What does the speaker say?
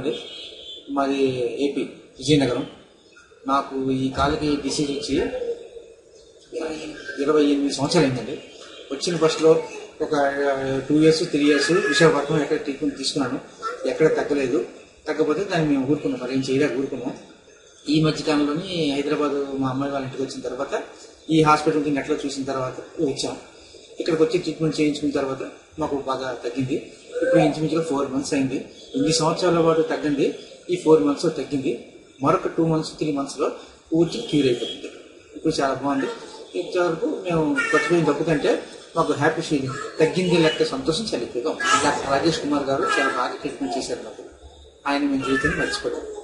అండి మాది ఏపీ విజయనగరం నాకు ఈ కాలికి డిసీజ్ వచ్చి ఇరవై ఎనిమిది సంవత్సరాలు అయిందండి వచ్చిన ఫస్ట్లో ఒక two years three years Visakhapatnam ఎక్కడ ట్రీట్మెంట్ తీసుకున్నాను ఎక్కడ తగ్గలేదు తగ్గకపోతే దాన్ని మేము ఊరుకున్నాం మరి ఏం చేయలేక ఊరుకున్నాం ఈ మధ్య కాలంలోని హైదరాబాద్ మా అమ్మాయి వాళ్ళ ఇంటికి వచ్చిన తర్వాత ఈ హాస్పిటల్ నెట్లో చూసిన తర్వాత వచ్చాం ఇక్కడికి వచ్చి ట్రీట్మెంట్ చేయించుకున్న తర్వాత మాకు బాగా తగ్గింది ఇప్పుడు ఇంచుమించుగా ఫోర్ మంత్స్ అయింది ఇన్ని సంవత్సరాల పాటు తగ్గింది ఈ ఫోర్ మంత్స్ తగ్గింది మరొక టూ మంత్స్ త్రీ మంత్స్లో పూర్తి క్యూర్ అయిపోతుంది ఇప్పుడు చాలా బాగుంది ఇంతవరకు మేము ఖర్చుపోయిన డబ్బు కంటే మాకు హ్యాపీ ఫీలింగ్ తగ్గింది లెక్క సంతోషం చాలా ఎక్కువగా ఉంది డాక్టర్ రాజేష్ కుమార్ గారు చాలా బాగా ట్రీట్మెంట్ చేశారు నాకు ఆయన మేము జీవితాన్ని మర్చిపోయాం